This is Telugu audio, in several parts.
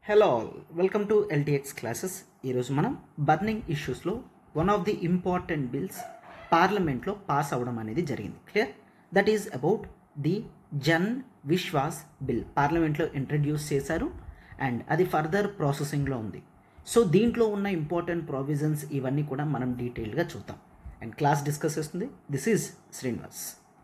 hello all welcome to LTX classes ఈరోజు మనం బర్నింగ్ ఇష్యూస్లో one of the important bills పార్లమెంట్లో పాస్ అవ్వడం అనేది జరిగింది clear that is about the Jan Vishwas bill పార్లమెంట్లో ఇంట్రడ్యూస్ చేశారు అండ్ అది ఫర్దర్ ప్రాసెసింగ్లో ఉంది సో దీంట్లో ఉన్న ఇంపార్టెంట్ ప్రావిజన్స్ ఇవన్నీ కూడా మనం డీటెయిల్గా చూద్దాం అండ్ క్లాస్ డిస్కస్ చేస్తుంది దిస్ ఈజ్ శ్రీనివాస్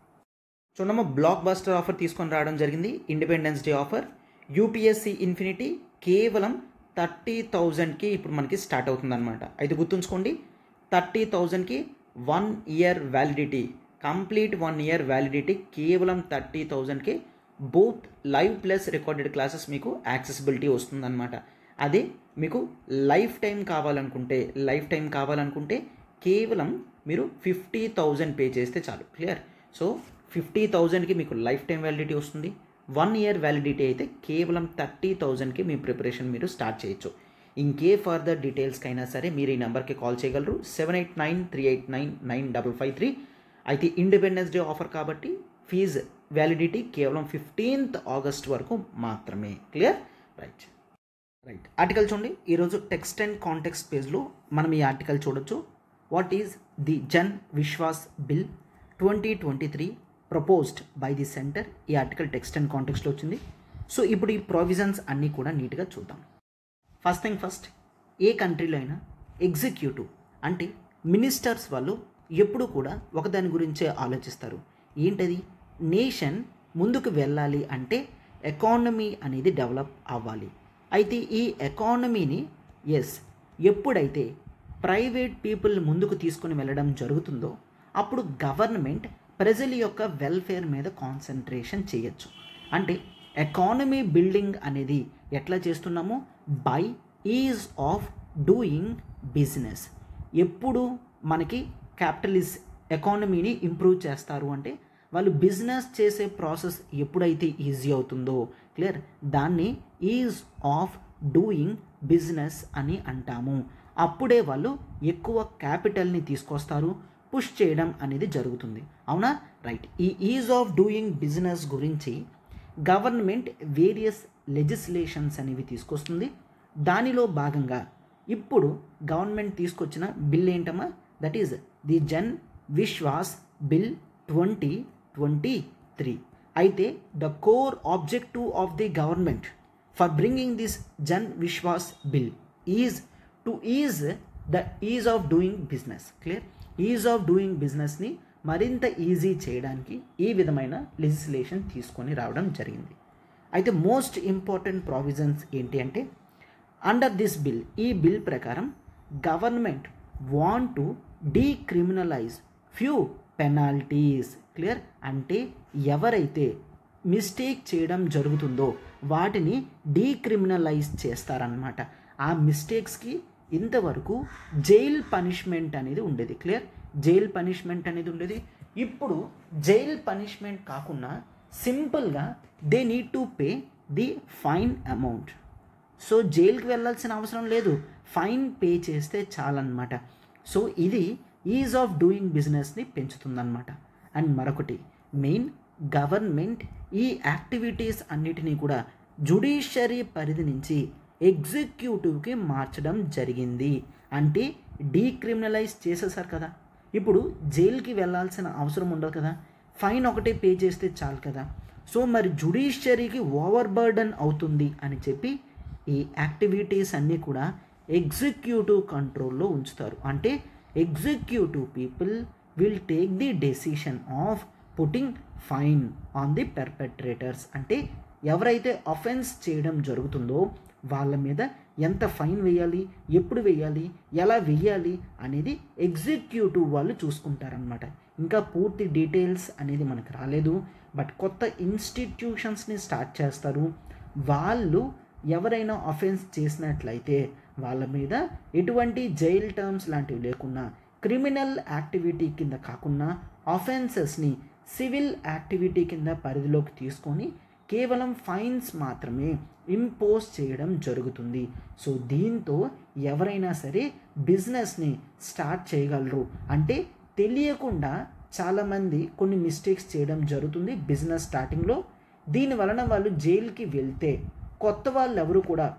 చూడమ్మ బ్లాక్ బస్టర్ ఆఫర్ తీసుకొని రావడం జరిగింది independence day offer UPSC infinity కేవలం థర్టీ థౌజండ్కి ఇప్పుడు మనకి స్టార్ట్ అవుతుంది అనమాట అయితే గుర్తుంచుకోండి థర్టీ థౌజండ్కి one year validity complete one year validity కేవలం థర్టీ థౌజండ్కి both live plus recorded classes మీకు యాక్సెసిబిలిటీ వస్తుందన్నమాట అదే మీకు లైఫ్ టైం కావాలనుకుంటే లైఫ్ టైం కావాలనుకుంటే కేవలం మీరు ఫిఫ్టీ థౌజండ్ పే చేస్తే చాలు క్లియర్ సో ఫిఫ్టీ థౌజండ్కి మీకు లైఫ్ టైం వ్యాలిడిటీ వస్తుంది వన్ ఇయర్ వ్యాలిడిటీ అయితే కేవలం థర్టీ థౌజండ్కి మీ ప్రిపరేషన్ మీరు స్టార్ట్ చేయొచ్చు ఇంకే ఫర్దర్ డీటెయిల్స్కి అయినా సరే మీరు ఈ నెంబర్కి కాల్ చేయగలరు seven eight nine three eight nine nine double five three అయితే ఇండిపెండెన్స్ డే ఆఫర్ కాబట్టి ఫీజ్ వ్యాలిడిటీ కేవలం ఫిఫ్టీన్త్ ఆగస్ట్ వరకు మాత్రమే క్లియర్ రైట్ రైట్ ఆర్టికల్ చూడండి ఈరోజు టెక్స్ట్ అండ్ కాంటెక్స్ట్ పేజ్లో మనం ఈ ఆర్టికల్ చూడొచ్చు what is the Jan Vishwas bill twenty twenty three proposed by the centre ఈ ఆర్టికల్ టెక్స్ట్ అండ్ కాంటెక్స్ట్లో వచ్చింది సో ఇప్పుడు ఈ ప్రొవిజన్స్ అన్నీ కూడా నీట్గా చూద్దాం ఫస్ట్ థింగ్ ఫస్ట్ ఏ కంట్రీలో అయినా ఎగ్జిక్యూటివ్ అంటే మినిస్టర్స్ వాళ్ళు ఎప్పుడు కూడా ఒకదాని గురించే ఆలోచిస్తారు ఏంటది నేషన్ ముందుకు వెళ్ళాలి అంటే ఎకానమీ అనేది డెవలప్ అవ్వాలి అయితే ఈ ఎకానమీని ఎస్ ఎప్పుడైతే ప్రైవేట్ పీపుల్ ముందుకు తీసుకుని వెళ్ళడం జరుగుతుందో అప్పుడు గవర్నమెంట్ ప్రజల యొక్క వెల్ఫేర్ మీద కాన్సన్ట్రేషన్ చేయొచ్చు అంటే ఎకానమీ బిల్డింగ్ అనేది ఎట్లా చేస్తున్నామో by ease of doing business ఎప్పుడు మనకి క్యాపిటలిస్ట్ ఎకానమీని ఇంప్రూవ్ చేస్తారు అంటే వాళ్ళు బిజినెస్ చేసే ప్రాసెస్ ఎప్పుడైతే ఈజీ అవుతుందో క్లియర్ దాన్ని ఈజ్ ఆఫ్ డూయింగ్ బిజినెస్ అని అంటాము అప్పుడే వాళ్ళు ఎక్కువ క్యాపిటల్ని తీసుకొస్తారు పుష్ చేయడం అనేది జరుగుతుంది అవునా రైట్ ఈ ఈజ్ ఆఫ్ డూయింగ్ బిజినెస్ గురించి గవర్నమెంట్ వేరియస్ లెజిస్లేషన్స్ అనేవి తీసుకొస్తుంది దానిలో భాగంగా ఇప్పుడు గవర్నమెంట్ తీసుకొచ్చిన బిల్ ఏంటమ్మా that is the Jan Vishwas bill twenty twenty three అయితే the core objective of the government for bringing this Jan Vishwas bill is to ease the ease of doing business clear ease of doing బిజినెస్ని మరింత ఈజీ చేయడానికి ఈ విధమైన లెజిస్లేషన్ తీసుకొని రావడం జరిగింది అయితే మోస్ట్ ఇంపార్టెంట్ ప్రావిజన్స్ ఏంటి అంటే అండర్ దిస్ బిల్ ఈ బిల్ ప్రకారం government want to decriminalise few penalties clear అంటే ఎవరైతే మిస్టేక్ చేయడం జరుగుతుందో వాటిని డీక్రిమినలైజ్ చేస్తారనమాట ఆ మిస్టేక్స్కి ఇంతవరకు జైల్ పనిష్మెంట్ అనేది ఉండేది క్లియర్ జైల్ పనిష్మెంట్ అనేది ఉండేది ఇప్పుడు జైల్ పనిష్మెంట్ కాకుండా సింపుల్గా they need to pay the fine amount so జైలుకి వెళ్ళాల్సిన అవసరం లేదు ఫైన్ పే చేస్తే చాలన్నమాట సో ఇది ఈజ్ ఆఫ్ డూయింగ్ బిజినెస్ని పెంచుతుందన్నమాట అండ్ మరొకటి మెయిన్ గవర్నమెంట్ ఈ యాక్టివిటీస్ అన్నిటినీ కూడా జుడిషియరీ పరిధి నుంచి ఎగ్జిక్యూటివ్కి మార్చడం జరిగింది అంటే డీక్రిమినలైజ్ చేసేసారు కదా ఇప్పుడు జైలుకి వెళ్ళాల్సిన అవసరం ఉండదు కదా ఫైన్ ఒకటే పే చేస్తే చాలు కదా సో మరి జుడిషియరీకి ఓవర్ బర్డన్ అవుతుంది అని చెప్పి ఈ యాక్టివిటీస్ అన్నీ కూడా ఎగ్జిక్యూటివ్ కంట్రోల్లో ఉంచుతారు అంటే executive people will take the decision of putting fine on the perpetrators అంటే ఎవరైతే అఫెన్స్ చేయడం జరుగుతుందో వాళ్ళ మీద ఎంత ఫైన్ వేయాలి ఎప్పుడు వేయాలి ఎలా వేయాలి అనేది ఎగ్జిక్యూటివ్ వాళ్ళు చూసుకుంటారనమాట ఇంకా పూర్తి డీటెయిల్స్ అనేది మనకు రాలేదు బట్ కొత్త ఇన్స్టిట్యూషన్స్ని స్టార్ట్ చేస్తారు వాళ్ళు ఎవరైనా అఫెన్స్ చేసినట్లయితే వాళ్ళ మీద ఎటువంటి జైల్ టర్మ్స్ లాంటివి లేకుండా క్రిమినల్ యాక్టివిటీ కింద కాకుండా అఫెన్సెస్ని సివిల్ యాక్టివిటీ కింద పరిధిలోకి తీసుకొని కేవలం ఫైన్స్ మాత్రమే ఇంపోజ్ చేయడం జరుగుతుంది సో దీంతో ఎవరైనా సరే బిజినెస్ని స్టార్ట్ చేయగలరు అంటే తెలియకుండా చాలామంది కొన్ని మిస్టేక్స్ చేయడం జరుగుతుంది బిజినెస్ స్టార్టింగ్లో దీని వలన వాళ్ళు జైలుకి వెళ్తే కొత్త వాళ్ళు ఎవరు కూడా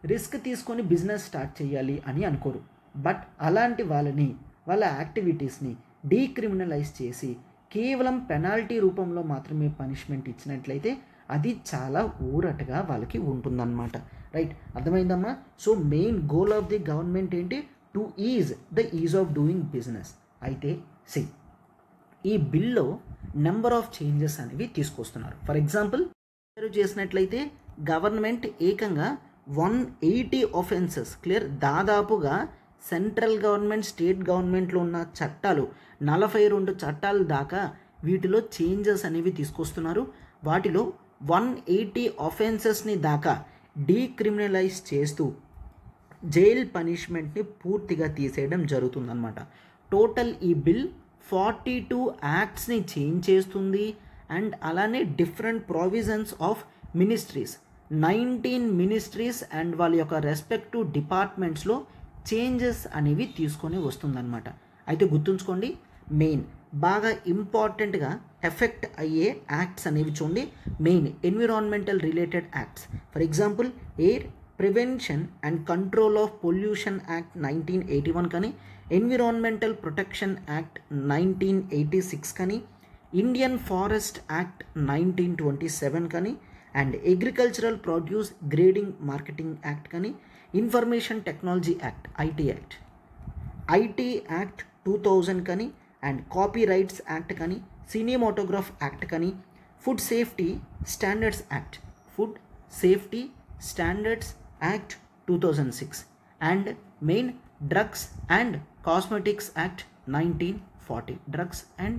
రిస్క్ తీసుకొని బిజినెస్ స్టార్ట్ చేయాలి అని అనుకోరు బట్ అలాంటి వాళ్ళని వాళ్ళ యాక్టివిటీస్ని డీక్రిమినలైజ్ చేసి కేవలం పెనాల్టీ రూపంలో మాత్రమే పనిష్మెంట్ ఇచ్చినట్లయితే అది చాలా ఊరటగా వాళ్ళకి ఉంటుందన్నమాట రైట్ అర్థమైందమ్మా so main goal of the government ఏంటి to ease the ease of doing business అయితే సి ఈ బిల్లో నెంబర్ ఆఫ్ చేంజెస్ అనేవి తీసుకొస్తున్నారు ఫర్ ఎగ్జాంపుల్ చేసినట్లయితే గవర్నమెంట్ ఏకంగా వన్ ఎయిటీ ఒఫెన్సెస్ క్లియర్ దాదాపుగా సెంట్రల్ గవర్నమెంట్ స్టేట్ గవర్నమెంట్లో ఉన్న చట్టాలు నలభై రెండు చట్టాల దాకా వీటిలో చేంజెస్ అనేవి తీసుకొస్తున్నారు వాటిలో వన్ ఎయిటీ ఒఫెన్సెస్ని దాకా డీక్రిమినలైజ్ చేస్తూ జైల్ పనిష్మెంట్ని పూర్తిగా తీసేయడం జరుగుతుందన్నమాట టోటల్ ఈ బిల్ ఫార్టీ టూ యాక్ట్స్ని చేంజ్ చేస్తుంది అండ్ అలానే different provisions of ministries nineteen ministries and వాళ్ళ యొక్క రెస్పెక్టివ్ డిపార్ట్మెంట్స్లో చేంజెస్ అనేవి తీసుకొని వస్తుందన్నమాట అయితే గుర్తుంచుకోండి మెయిన్ బాగా ఇంపార్టెంట్గా ఎఫెక్ట్ అయ్యే యాక్ట్స్ అనేవి చూడండి main environmental related acts for example air prevention and control of pollution act nineteen eighty one కానీ environmental protection act nineteen eighty six కానీ Indian forest act nineteen twenty seven కానీ and agricultural produce grading marketing act కానీ information technology act IT act IT act two thousand కానీ అండ్ కాపీ రైట్స్ యాక్ట్ కానీ సినిమాటోగ్రాఫ్ యాక్ట్ కానీ food safety standards act food safety standards act two thousand six and main drugs and cosmetics act nineteen forty drugs and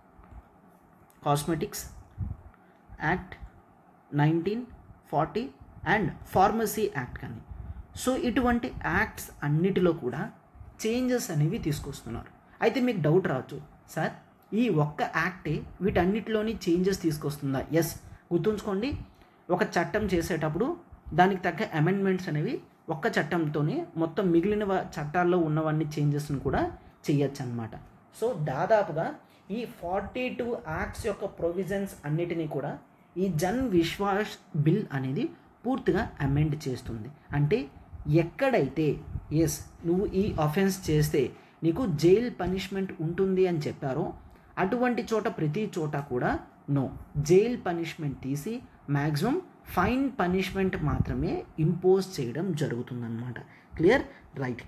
cosmetics act nineteen forty and pharmacy act కానీ సో ఇటువంటి యాక్ట్స్ అన్నిటిలో కూడా చేంజెస్ అనేవి తీసుకొస్తున్నారు అయితే మీకు డౌట్ రావచ్చు సార్ ఈ ఒక్క యాక్టే వీటన్నిటిలోని చేంజెస్ తీసుకొస్తుందా ఎస్ గుర్తుంచుకోండి ఒక చట్టం చేసేటప్పుడు దానికి తగ్గ అమెండ్మెంట్స్ అనేవి ఒక్క చట్టంతోనే మొత్తం మిగిలిన వ- చట్టాల్లో ఉన్నవన్నీ చేంజెస్ని కూడా చేయొచ్చు అనమాట సో దాదాపుగా ఈ ఫార్టీ టూ యాక్ట్స్ యొక్క ప్రొవిజన్స్ అన్నిటినీ కూడా ఈ జన్ విశ్వాస్ బిల్ అనేది పూర్తిగా అమెండ్ చేస్తుంది అంటే ఎక్కడైతే ఎస్ నువ్వు ఈ అఫెన్స్ చేస్తే నీకు జైల్ పనిష్మెంట్ ఉంటుంది అని చెప్పారో అటువంటి చోట ప్రతి చోట కూడా నో జైల్ పనిష్మెంట్ తీసి మ్యాక్సిమం ఫైన్ పనిష్మెంట్ మాత్రమే ఇంపోజ్ చేయడం జరుగుతుందన్నమాట క్లియర్ రైట్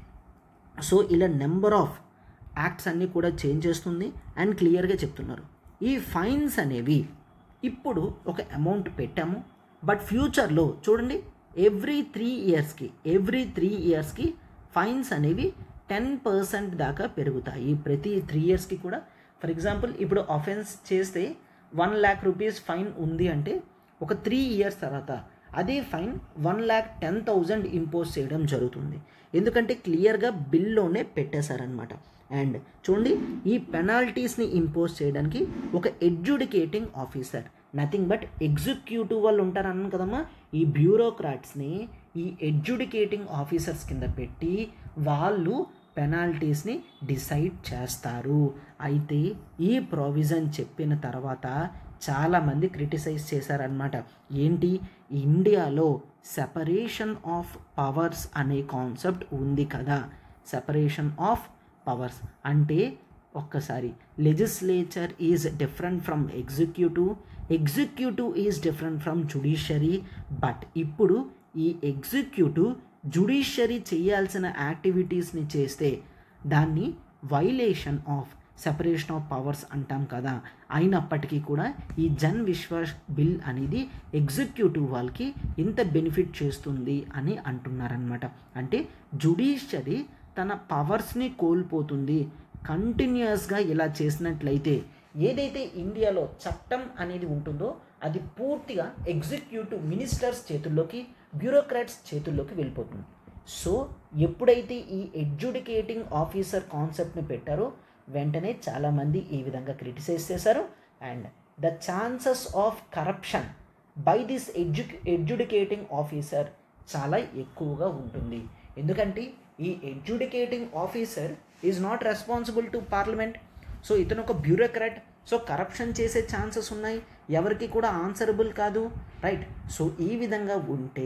సో ఇలా నెంబర్ ఆఫ్ యాక్ట్స్ అన్నీ కూడా చేంజ్ చేస్తుంది అండ్ క్లియర్గా చెప్తున్నారు ఈ ఫైన్స్ అనేవి ఇప్పుడు ఒక అమౌంట్ పెట్టాము బట్ ఫ్యూచర్లో చూడండి ఎవ్రీ త్రీ ఇయర్స్కి ఎవ్రీ త్రీ ఇయర్స్కి ఫైన్స్ అనేవి టెన్ పర్సెంట్ దాకా పెరుగుతాయి ప్రతి త్రీ ఇయర్స్కి కూడా ఫర్ ఎగ్జాంపుల్ ఇప్పుడు అఫెన్స్ చేస్తే వన్ ల్యాక్ రూపీస్ ఫైన్ ఉంది అంటే ఒక త్రీ ఇయర్స్ తర్వాత అదే fine one lakh ten thousand impose చేయడం జరుగుతుంది ఎందుకంటే క్లియర్గా బిల్లోనే పెట్టేశారనమాట అండ్ చూడండి ఈ పెనాల్టీస్ని ఇంపోజ్ చేయడానికి ఒక adjudicating officer nothing but executive వాళ్ళు ఉంటారన్నాను కదమ్మా ఈ బ్యూరోక్రాట్స్ని ఈ ఎడ్యుడికేటింగ్ ఆఫీసర్స్ కింద పెట్టి వాళ్ళు పెనాల్టీస్ని డిసైడ్ చేస్తారు అయితే ఈ ప్రావిజన్ చెప్పిన తర్వాత చాలామంది క్రిటిసైజ్ చేశారనమాట ఏంటి ఇండియాలో సెపరేషన్ ఆఫ్ పవర్స్ అనే కాన్సెప్ట్ ఉంది కదా సెపరేషన్ ఆఫ్ పవర్స్ అంటే ఒక్కసారి legislature is different from executive executive is different from judiciary but ఇప్పుడు ఈ ఎగ్జిక్యూటివ్ జుడిషియరీ చేయాల్సిన యాక్టివిటీస్ని చేస్తే దాన్ని violation of separation of powers అంటాం కదా అయినప్పటికీ కూడా ఈ జన్ విశ్వాస్ బిల్ అనేది ఎగ్జిక్యూటివ్ వాళ్ళకి ఇంత బెనిఫిట్ చేస్తుంది అని అంటున్నారనమాట అంటే జుడిషియరీ తన పవర్స్ని కోల్పోతుంది కంటిన్యూస్గా ఇలా చేసినట్లయితే ఏదైతే ఇండియాలో చట్టం అనేది ఉంటుందో అది పూర్తిగా ఎగ్జిక్యూటివ్ మినిస్టర్స్ చేతుల్లోకి బ్యూరోక్రాట్స్ చేతుల్లోకి వెళ్ళిపోతుంది సో ఎప్పుడైతే ఈ ఎడ్యుడికేటింగ్ ఆఫీసర్ కాన్సెప్ట్ని పెట్టారో వెంటనే చాలామంది ఈ విధంగా క్రిటిసైజ్ చేశారు and the chances of corruption by this ఎడ్యు ఎడ్యుడికేటింగ్ ఆఫీసర్ చాలా ఎక్కువగా ఉంటుంది ఎందుకంటే ఈ adjudicating officer is not responsible to parliament so ఇతను ఒక బ్యూరోక్రాట్ సో కరప్షన్ చేసే ఛాన్సెస్ ఉన్నాయి ఎవరికి కూడా ఆన్సరబుల్ కాదు రైట్ సో ఈ విధంగా ఉంటే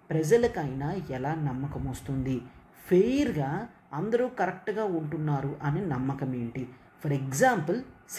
ప్రజలకైనా ఎలా నమ్మకం వస్తుంది ఫెయిర్గా అందరూ కరెక్ట్గా ఉంటున్నారు అని నమ్మకం ఏంటి ఫర్ ఎగ్జాంపుల్ సి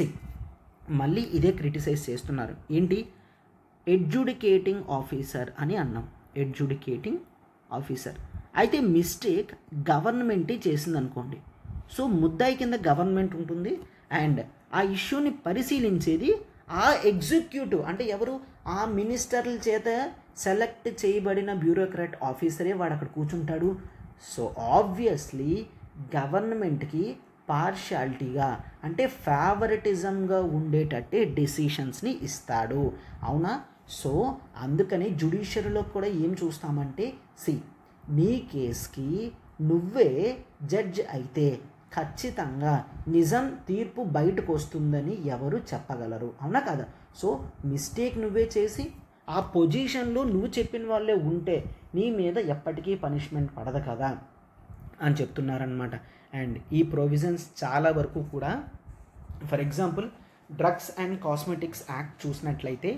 మళ్ళీ ఇదే క్రిటిసైజ్ చేస్తున్నారు ఏంటి ఎడ్జుడికేటింగ్ ఆఫీసర్ అని అన్నాం ఎడ్జుడికేటింగ్ ఆఫీసర్ అయితే మిస్టేక్ గవర్నమెంటే చేసింది అనుకోండి సో ముద్దాయి కింద గవర్నమెంట్ ఉంటుంది అండ్ ఆ ఇష్యూని పరిశీలించేది ఆ ఎగ్జిక్యూటివ్ అంటే ఎవరు ఆ మినిస్టర్ల చేత సెలెక్ట్ చేయబడిన బ్యూరోక్రాట్ ఆఫీసరే వాడు అక్కడ కూర్చుంటాడు సో ఆబ్వియస్లీ గవర్నమెంట్కి పార్షాలిటీగా అంటే ఫేవరెటిజంగా ఉండేటట్టే డెసిషన్స్ని ఇస్తాడు అవునా సో అందుకని జుడిషియరీలో కూడా ఏం చూస్తామంటే సి నీ కేస్కి నువ్వే జడ్జ్ అయితే ఖచ్చితంగా నిజం తీర్పు బయటకు వస్తుందని ఎవరు చెప్పగలరు అవునా కదా సో మిస్టేక్ నువ్వే చేసి ఆ పొజిషన్లో నువ్వు చెప్పిన వాళ్ళే ఉంటే నీ మీద ఎప్పటికీ పనిష్మెంట్ పడదు కదా అని చెప్తున్నారనమాట అండ్ ఈ ప్రొవిజన్స్ చాలా వరకు కూడా for example drugs and cosmetics act చూసినట్లయితే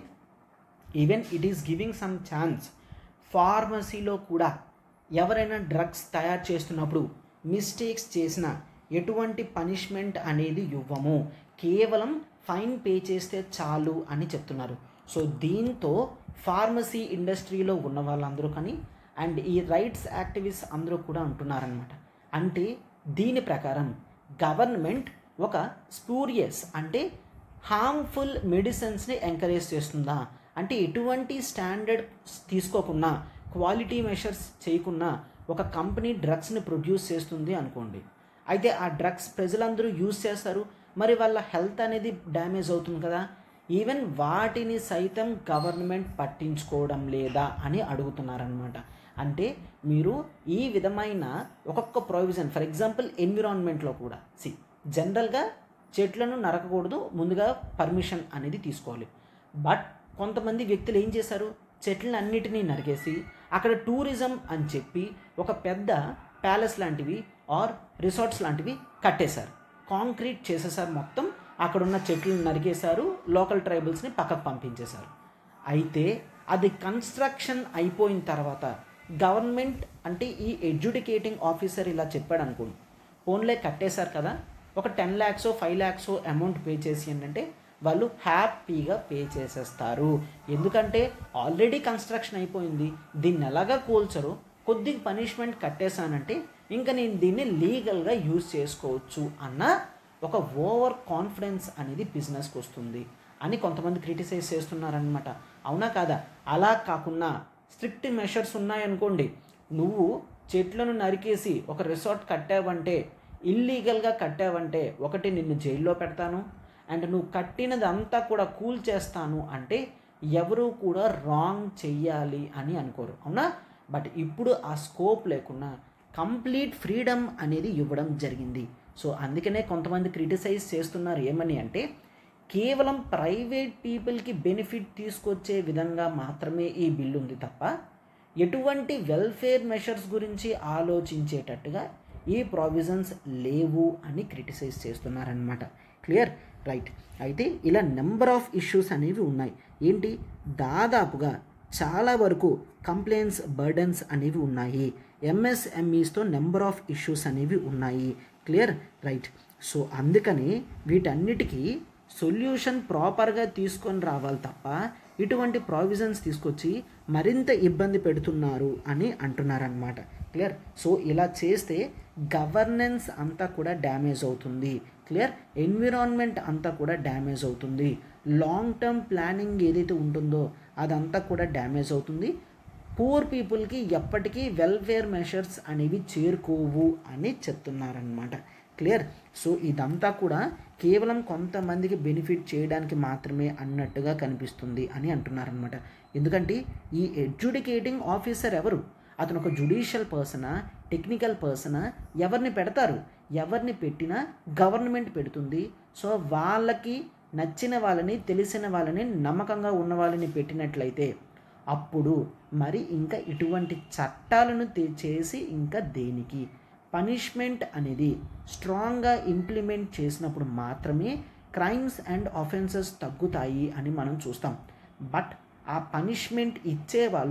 even it is giving some chance ఫార్మసీలో కూడా ఎవరైనా డ్రగ్స్ తయారు చేస్తున్నప్పుడు మిస్టేక్స్ చేసిన ఎటువంటి పనిష్మెంట్ అనేది ఇవ్వము కేవలం ఫైన్ పే చేస్తే చాలు అని చెప్తున్నారు సో దీంతో ఫార్మసీ ఇండస్ట్రీలో ఉన్న వాళ్ళందరూ కానీ అండ్ ఈ రైట్స్ యాక్టివిస్ట్ అందరూ కూడా అంటున్నారనమాట అంటే దీని ప్రకారం గవర్నమెంట్ ఒక స్పూరియస్ అంటే హార్మ్ఫుల్ మెడిసిన్స్ని ఎంకరేజ్ చేస్తుందా అంటే ఎటువంటి స్టాండర్డ్ తీసుకోకుండా క్వాలిటీ మెషర్స్ చేయకుండా ఒక కంపెనీ డ్రగ్స్ని ప్రొడ్యూస్ చేస్తుంది అనుకోండి అయితే ఆ డ్రగ్స్ ప్రజలందరూ యూజ్ చేస్తారు మరి వాళ్ళ హెల్త్ అనేది డ్యామేజ్ అవుతుంది కదా ఈవెన్ వాటిని సైతం గవర్నమెంట్ పట్టించుకోవడం లేదా అని అడుగుతున్నారనమాట అంటే మీరు ఈ విధమైన ఒక్కొక్క ప్రొవిజన్ ఫర్ ఎగ్జాంపుల్ ఎన్విరాన్మెంట్లో కూడా సి జనరల్గా చెట్లను నరకకూడదు ముందుగా పర్మిషన్ అనేది తీసుకోవాలి బట్ కొంతమంది వ్యక్తులు ఏం చేశారు చెట్లను అన్నిటినీ నరికేసి అక్కడ టూరిజం అని చెప్పి ఒక పెద్ద ప్యాలెస్ లాంటివి ఆర్ రిసార్ట్స్ లాంటివి కట్టేశారు కాంక్రీట్ చేసేసారు మొత్తం అక్కడ ఉన్న చెట్లను నరికేశారు లోకల్ ట్రైబల్స్ని పక్కకు పంపించేశారు అయితే అది కన్స్ట్రక్షన్ అయిపోయిన తర్వాత గవర్నమెంట్ అంటే ఈ ఎడ్యుడికేటింగ్ ఆఫీసర్ ఇలా చెప్పాడు అనుకోండి ఫోన్లే కట్టేశారు కదా ఒక ten lakhs five lakhs amount pay చేసి ఏంటంటే వాళ్ళు హ్యాపీగా పే చేసేస్తారు ఎందుకంటే ఆల్రెడీ కన్స్ట్రక్షన్ అయిపోయింది దీన్ని ఎలాగా కూల్చరు కొద్దిగా పనిష్మెంట్ కట్టేశానంటే ఇంకా నేను దీన్ని లీగల్గా యూజ్ చేసుకోవచ్చు అన్న ఒక ఓవర్ కాన్ఫిడెన్స్ అనేది బిజినెస్కి వస్తుంది అని కొంతమంది క్రిటిసైజ్ చేస్తున్నారనమాట అవునా కాదా అలా కాకుండా స్ట్రిక్ట్ మెషర్స్ ఉన్నాయనుకోండి నువ్వు చెట్లను నరికేసి ఒక రిసార్ట్ కట్టావంటే ఇల్లీగల్గా కట్టావంటే ఒకటి నిన్ను జైల్లో పెడతాను అండ్ నువ్వు కట్టినదంతా కూడా కూల్ చేస్తాను అంటే ఎవరు కూడా రాంగ్ చెయ్యాలి అని అనుకోరు అవునా బట్ ఇప్పుడు ఆ స్కోప్ లేకుండా కంప్లీట్ ఫ్రీడమ్ అనేది ఇవ్వడం జరిగింది సో అందుకనే కొంతమంది క్రిటిసైజ్ చేస్తున్నారు ఏమని అంటే కేవలం ప్రైవేట్ పీపుల్కి బెనిఫిట్ తీసుకొచ్చే విధంగా మాత్రమే ఈ బిల్ ఉంది తప్ప ఎటువంటి వెల్ఫేర్ మెషర్స్ గురించి ఆలోచించేటట్టుగా ఈ ప్రావిజన్స్ లేవు అని క్రిటిసైజ్ చేస్తున్నారనమాట క్లియర్ రైట్ అయితే ఇలా నెంబర్ ఆఫ్ ఇష్యూస్ అనేవి ఉన్నాయి ఏంటి దాదాపుగా చాలా వరకు కంప్లైంట్స్ బర్డన్స్ అనేవి ఉన్నాయి ఎంఎస్ఎంఈస్తో నెంబర్ ఆఫ్ ఇష్యూస్ అనేవి ఉన్నాయి క్లియర్ రైట్ సో అందుకని వీటన్నిటికీ సొల్యూషన్ ప్రాపర్గా తీసుకొని రావాలి తప్ప ఇటువంటి ప్రావిజన్స్ తీసుకొచ్చి మరింత ఇబ్బంది పెడుతున్నారు అని అంటున్నారనమాట క్లియర్ సో ఇలా చేస్తే గవర్నెన్స్ అంతా కూడా డ్యామేజ్ అవుతుంది క్లియర్ ఎన్విరాన్మెంట్ అంతా కూడా డ్యామేజ్ అవుతుంది లాంగ్ టర్మ్ ప్లానింగ్ ఏదైతే ఉంటుందో అదంతా కూడా డ్యామేజ్ అవుతుంది పూర్ పీపుల్కి ఎప్పటికీ వెల్ఫేర్ మెషర్స్ అనేవి చేరుకోవు అని చెప్తున్నారనమాట క్లియర్ సో ఇదంతా కూడా కేవలం కొంతమందికి బెనిఫిట్ చేయడానికి మాత్రమే అన్నట్టుగా కనిపిస్తుంది అని అంటున్నారనమాట ఎందుకంటే ఈ ఎడ్యుడికేటింగ్ ఆఫీసర్ ఎవరు అతను ఒక జుడిషియల్ పర్సనా టెక్నికల్ పర్సనా ఎవరిని పెడతారు ఎవరిని పెట్టినా గవర్నమెంట్ పెడుతుంది సో వాళ్ళకి నచ్చిన వాళ్ళని తెలిసిన వాళ్ళని నమ్మకంగా ఉన్న వాళ్ళని పెట్టినట్లయితే అప్పుడు మరి ఇంకా ఇటువంటి చట్టాలను తే- చేసి ఇంకా దేనికి పనిష్మెంట్ అనేది స్ట్రాంగ్గా ఇంప్లిమెంట్ చేసినప్పుడు మాత్రమే క్రైమ్స్ అండ్ ఆఫెన్సెస్ తగ్గుతాయి అని మనం చూస్తాం బట్ ఆ పనిష్మెంట్ ఇచ్చే వాళ్ళు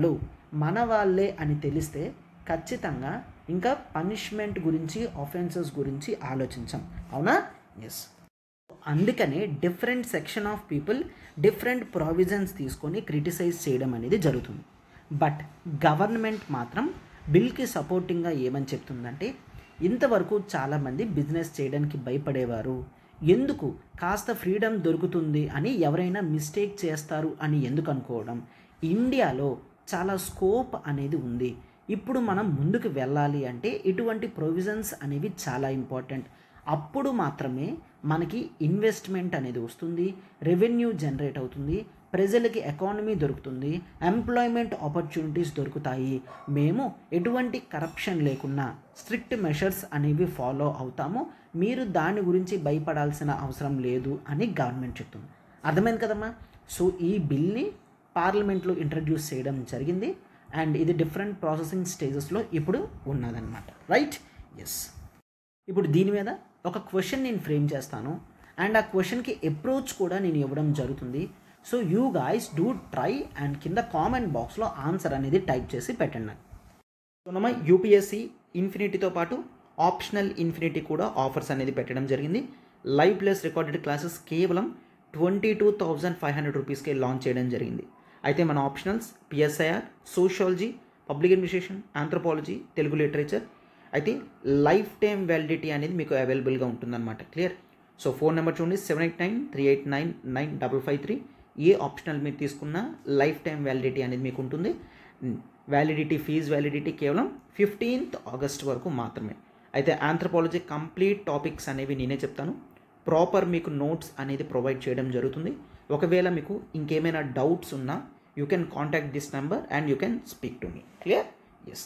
మన వాళ్ళే అని తెలిస్తే ఖచ్చితంగా ఇంకా పనిష్మెంట్ గురించి ఆఫెన్సెస్ గురించి ఆలోచించాం అవునా ఎస్ అందుకనే different section of people different provisions తీసుకొని క్రిటిసైజ్ చేయడం అనేది జరుగుతుంది బట్ గవర్నమెంట్ మాత్రం బిల్కి సపోర్టింగ్గా ఏమని చెప్తుందంటే ఇంతవరకు చాలామంది బిజినెస్ చేయడానికి భయపడేవారు ఎందుకు కాస్త ఫ్రీడమ్ దొరుకుతుంది అని ఎవరైనా మిస్టేక్ చేస్తారు అని ఎందుకు అనుకోవడం ఇండియాలో చాలా స్కోప్ అనేది ఉంది ఇప్పుడు మనం ముందుకు వెళ్ళాలి అంటే ఇటువంటి ప్రొవిజన్స్ అనేవి చాలా ఇంపార్టెంట్ అప్పుడు మాత్రమే మనకి ఇన్వెస్ట్మెంట్ అనేది వస్తుంది రెవెన్యూ జనరేట్ అవుతుంది ప్రజలకి ఎకానమీ దొరుకుతుంది ఎంప్లాయ్మెంట్ ఆపర్చునిటీస్ దొరుకుతాయి మేము ఎటువంటి కరప్షన్ లేకుండా స్ట్రిక్ట్ మెషర్స్ అనేవి ఫాలో అవుతాము మీరు దాని గురించి భయపడాల్సిన అవసరం లేదు అని గవర్నమెంట్ చెప్తుంది అర్థమైంది కదమ్మా సో ఈ బిల్ని పార్లమెంట్లో ఇంట్రడ్యూస్ చేయడం జరిగింది అండ్ ఇది డిఫరెంట్ ప్రాసెసింగ్ స్టేజెస్లో ఇప్పుడు ఉన్నదన్నమాట రైట్ ఎస్ ఇప్పుడు దీని మీద ఒక క్వశ్చన్ నేను ఫ్రేమ్ చేస్తాను అండ్ ఆ క్వశ్చన్కి అప్రోచ్ కూడా నేను ఇవ్వడం జరుగుతుంది so you guys do try and కింద కామెంట్ బాక్స్లో ఆన్సర్ అనేది టైప్ చేసి పెట్టండి నాకు సో యూపీఎస్సి ఇన్ఫినిటీతో పాటు ఆప్షనల్ ఇన్ఫినిటీ కూడా ఆఫర్స్ అనేది పెట్టడం జరిగింది లైవ్ ప్లస్ రికార్డెడ్ క్లాసెస్ కేవలం twenty two thousand five hundred రూపీస్కే లాంచ్ చేయడం జరిగింది అయితే మన optionals PSIR sociology public administration anthropology Telugu literature అయితే లైఫ్ టైం వ్యాలిడిటీ అనేది మీకు అవైలబుల్గా ఉంటుందన్నమాట క్లియర్ సో ఫోన్ నెంబర్ చూడండి seven eight nine three eight nine nine double five three ఏ ఆప్షనల్ మీరు తీసుకున్న లైఫ్ టైం వ్యాలిడిటీ అనేది మీకు ఉంటుంది వ్యాలిడిటీ ఫీజ్ వ్యాలిడిటీ కేవలం ఫిఫ్టీన్త్ ఆగస్ట్ వరకు మాత్రమే అయితే ఆంథ్రపాలజీ కంప్లీట్ టాపిక్స్ అనేవి నేనే చెప్తాను ప్రాపర్ మీకు నోట్స్ అనేది ప్రొవైడ్ చేయడం జరుగుతుంది ఒకవేళ మీకు ఇంకేమైనా డౌట్స్ ఉన్నా you can contact this number and you can speak to me clear yes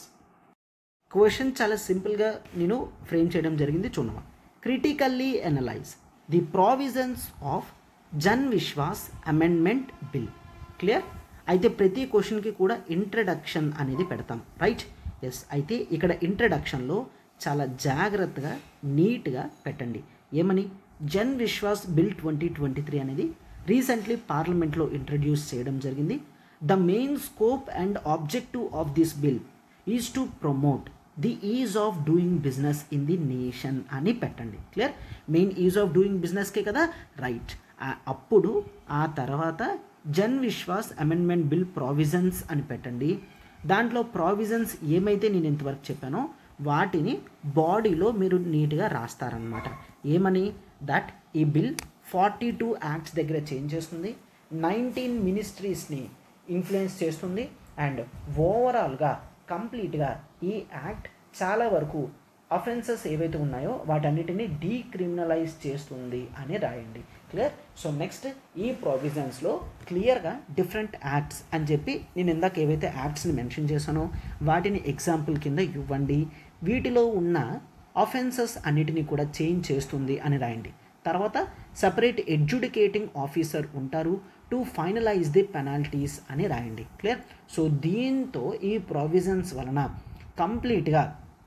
question చాలా సింపుల్గా నేను ఫ్రేమ్ చేయడం జరిగింది చూడమా critically analyse the provisions of Jan Vishwas amendment bill clear అయితే ప్రతి క్వశ్చన్కి కూడా ఇంట్రడక్షన్ అనేది పెడతాం రైట్ ఎస్ అయితే ఇక్కడ ఇంట్రడక్షన్లో చాలా జాగ్రత్తగా నీట్గా పెట్టండి ఏమని Jan Vishwas bill twenty twenty three అనేది రీసెంట్లీ పార్లమెంట్లో ఇంట్రడ్యూస్ చేయడం జరిగింది the main scope and objective of this bill is to promote the ease of doing business in the nation అని పెట్టండి clear main ease of doing బిజినెస్కే కదా రైట్ అప్పుడు ఆ తర్వాత Jan Vishwas amendment bill provisions అని పెట్టండి దాంట్లో ప్రావిజన్స్ ఏమైతే నేను ఇంతవరకు చెప్పానో వాటిని బాడీలో మీరు నీట్గా రాస్తారనమాట ఏమని దట్ ఈ బిల్ ఫార్టీ టూ యాక్ట్స్ దగ్గర చేంజ్ చేస్తుంది నైన్టీన్ మినిస్ట్రీస్ని ఇన్ఫ్లుయెన్స్ చేస్తుంది అండ్ ఓవరాల్గా కంప్లీట్గా ఈ యాక్ట్ చాలా వరకు అఫెన్సెస్ ఏవైతే ఉన్నాయో వాటన్నిటిని డీక్రిమినలైజ్ చేస్తుంది అని రాయండి క్లియర్ సో నెక్స్ట్ ఈ ప్రొవిజన్స్లో క్లియర్గా డిఫరెంట్ యాక్ట్స్ అని చెప్పి నేను ఇందాక ఏవైతే యాక్ట్స్ని మెన్షన్ చేశానో వాటిని ఎగ్జాంపుల్ కింద ఇవ్వండి వీటిలో ఉన్న అఫెన్సెస్ అన్నిటిని కూడా చేంజ్ చేస్తుంది అని రాయండి తర్వాత సపరేట్ ఎడ్యుడికేటింగ్ ఆఫీసర్ ఉంటారు టు ఫైనలైజ్ ది పెనాల్టీస్ అని రాయండి క్లియర్ సో దీంతో ఈ ప్రొవిజన్స్ వలన కంప్లీట్గా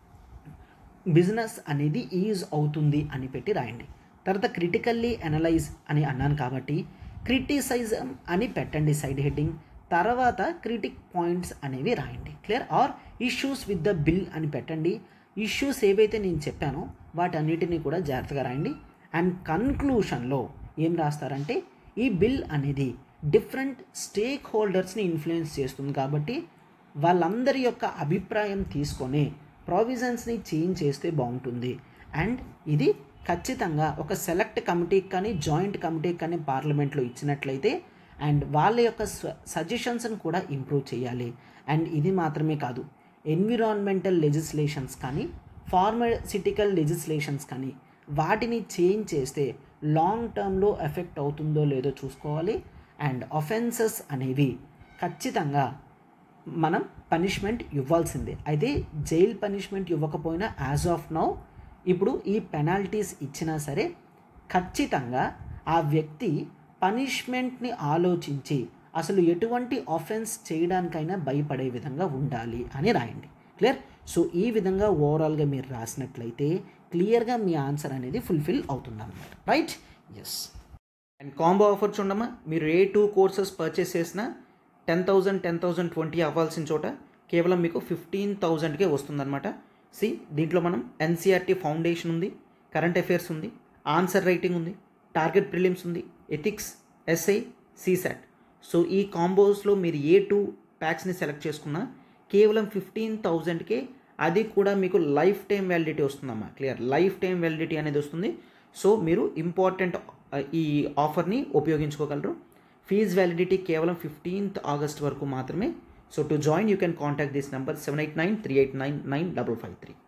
బిజినెస్ అనేది ఈజ్ అవుతుంది అని పెట్టి రాయండి తర్వాత క్రిటికల్లీ అనలైజ్ అని అన్నాను కాబట్టి క్రిటిసైజం అని పెట్టండి సైడ్ హెడ్డింగ్ తర్వాత క్రిటిక్ పాయింట్స్ అనేవి రాయండి clear or issues with the bill అని పెట్టండి ఇష్యూస్ ఏవైతే నేను చెప్పానో వాటన్నిటిని కూడా జాగ్రత్తగా రాయండి అండ్ కన్క్లూషన్లో ఏం రాస్తారంటే ఈ బిల్ అనేది డిఫరెంట్ స్టేక్ హోల్డర్స్ని ఇన్ఫ్లుయెన్స్ చేస్తుంది కాబట్టి వాళ్ళందరి యొక్క అభిప్రాయం తీసుకొని ప్రావిజన్స్ని చేంజ్ చేస్తే బాగుంటుంది అండ్ ఇది ఖచ్చితంగా ఒక సెలెక్ట్ కమిటీకి కానీ జాయింట్ కమిటీకి కానీ పార్లమెంట్లో ఇచ్చినట్లయితే అండ్ వాళ్ళ యొక్క సజెషన్స్ని కూడా ఇంప్రూవ్ చేయాలి అండ్ ఇది మాత్రమే కాదు ఎన్విరాన్మెంటల్ లెజిస్లేషన్స్ కానీ ఫార్మసిటికల్ లెజిస్లేషన్స్ కానీ వాటిని చేంజ్ చేస్తే లాంగ్ టర్మ్లో ఎఫెక్ట్ అవుతుందో లేదో చూసుకోవాలి అండ్ అఫెన్సెస్ అనేవి ఖచ్చితంగా మనం పనిష్మెంట్ ఇవ్వాల్సిందే అయితే జైల్ పనిష్మెంట్ ఇవ్వకపోయినా యాజ్ ఆఫ్ నౌ ఇప్పుడు ఈ పెనాల్టీస్ ఇచ్చినా సరే ఖచ్చితంగా ఆ వ్యక్తి పనిష్మెంట్ని ఆలోచించి అసలు ఎటువంటి ఆఫెన్స్ చేయడానికైనా భయపడే విధంగా ఉండాలి అని రాయండి క్లియర్ సో ఈ విధంగా ఓవరాల్గా మీరు రాసినట్లయితే క్లియర్గా మీ ఆన్సర్ అనేది ఫుల్ఫిల్ అవుతుంది అనమాట right yes and combo offer చూడమ్మా మీరు ఏ టూ కోర్సెస్ పర్చేస్ చేసినా ten thousand ten thousand twenty అవ్వాల్సిన చోట కేవలం మీకు ఫిఫ్టీన్ థౌజండ్కే వస్తుందన్నమాట సి దీంట్లో మనం ఎన్సీఆర్టీ ఫౌండేషన్ ఉంది కరెంట్ అఫైర్స్ ఉంది ఆన్సర్ రైటింగ్ ఉంది టార్గెట్ ప్రిలిమ్స్ ఉంది ఎథిక్స్ ఎస్ఐ సీసాట్ సో ఈ కాంబోస్లో మీరు ఏ టూ ప్యాక్స్ని సెలెక్ట్ చేసుకున్నా కేవలం ఫిఫ్టీన్ థౌజండ్కే అది కూడా మీకు లైఫ్ టైం వ్యాలిడిటీ వస్తుందమ్మా క్లియర్ లైఫ్ టైం వ్యాలిడిటీ అనేది వస్తుంది సో మీరు ఇంపార్టెంట్ ఈ ఆఫర్ని ఉపయోగించుకోగలరు ఫీజ్ వ్యాలిడిటీ కేవలం ఫిఫ్టీన్త్ ఆగస్ట్ వరకు మాత్రమే so to join you can contact this number seven eight nine three eight nine nine double five three